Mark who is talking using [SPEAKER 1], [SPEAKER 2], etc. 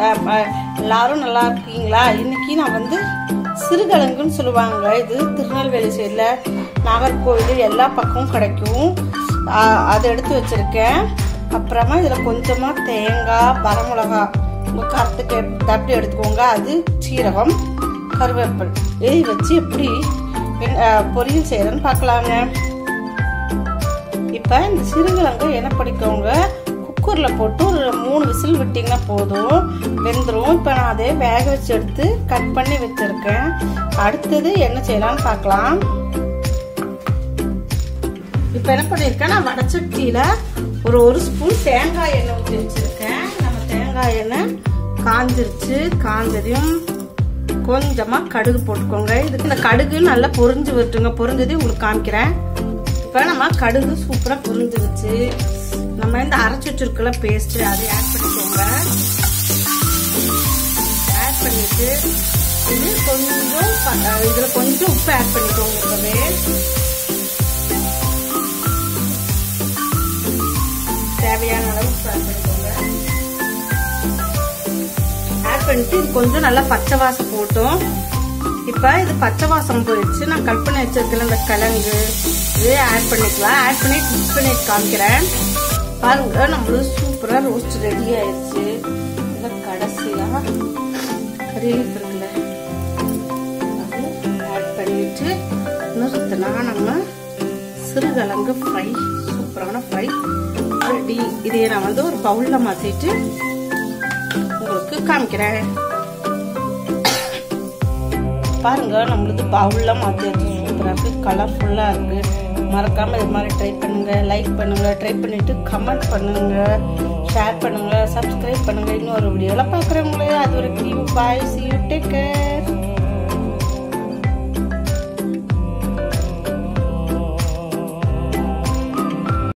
[SPEAKER 1] அஹ், அஹ், எல்லாரும் நல்லா இருக்கீங்களா இன்னைக்கு நான் வந்து சிறுகிழங்குன்னு சொல்லுவாங்க இது திருநெல்வேலி சைடில் நாகர்கோவில் எல்லா பக்கமும் கிடைக்கும் அஹ், அதை எடுத்து வச்சிருக்கேன் அப்புறமா இதில் கொஞ்சமாக தேங்காய் வரமிளகா உங்கள் காரத்துக்கு தப்பி எடுத்துக்கோங்க அது சீரகம் கருவேப்பில் இதை வச்சு எப்படி அஹ், பொரியல் செய்யறேன்னு பார்க்கலாங்க இப்போ இந்த சிறுகிழங்கு என்ன படிக்கவங்க குக்கரில் போட்டு ஒரு மூணு விசில் விட்டிங்கன்னா போதும் வெந்துடும் இப்போ நான் அதே வேக வச்சு எடுத்து கட் பண்ணி வச்சுருக்கேன் அடுத்தது என்ன செய்யலாம்னு பார்க்கலாம் இப்போ என்ன பண்ணியிருக்கேன் நான் வடச்சட்டியில் ஒரு ஒரு ஸ்பூன் தேங்காய் எண்ணெய் ஊற்றி வச்சுருக்கேன் நம்ம தேங்காய் எண்ணெய் காஞ்சிருச்சு காஞ்சதையும் கொஞ்சமாக கடுகு போட்டுக்கோங்க இதுக்கு இந்த கடுகு நல்லா பொரிஞ்சு விட்டுங்க பொரிஞ்சதையும் உங்களுக்கு காமிக்கிறேன் இப்போ நம்ம கடுகு சூப்பராக பொரிஞ்சிருச்சு நம்ம இந்த அரைச்சி வச்சிருக்கல பேஸ்ட் அதை ஆட் பண்ணிக்கோங்க ஆட் பண்ணிட்டு இது கொஞ்சம் ப- இதுல கொஞ்சம் உப்பு ஆட் பண்ணிக்கோங்க இப்பவே தேவையான அளவு உப்பு ஆட் பண்ணிக்கோங்க ஆட் பண்ணிட்டு இது கொஞ்சம் நல்லா பச்சை வாசம் போட்டோம் இப்போ இது பச்சை வாசம் போயிடுச்சு நான் கட் பண்ணி வச்சிருக்கல இந்த கிழங்கு இது ஆட் பண்ணிக்கலாம் ஆட் பண்ணி மிக்ஸ் பண்ணி காமிக்கிறேன் பாருங்க நம்மளுக்கு சூப்பராக ரோஸ்ட் ரெடி ஆயிடுச்சு இந்த கடைசியாக கறிலீஃப் இருக்குல்ல அது ஆட் பண்ணிட்டு நிறுத்தினா நம்ம சிறுகிழங்கு ஃப்ரை சூப்பரான ஃப்ரை ரெடி இதையே நான் வந்து ஒரு பவுலில் மாற்றிட்டு உங்களுக்கு காமிக்கிறேன் பாருங்க நம்மளுக்கு பவுலில் மாற்றி சூப்பராக இருக்குது கலர்ஃபுல்லாக இருக்குது மறக்காமல் இது மாதிரி ட்ரை பண்ணுங்கள் லைக் பண்ணுங்கள் ட்ரை பண்ணிவிட்டு கமெண்ட் பண்ணுங்கள் ஷேர் பண்ணுங்கள் சப்ஸ்கிரைப் பண்ணுங்கள் இன்னொரு வீடியோவில் பார்க்குறவங்களே அது வரைக்கும் bye see you take care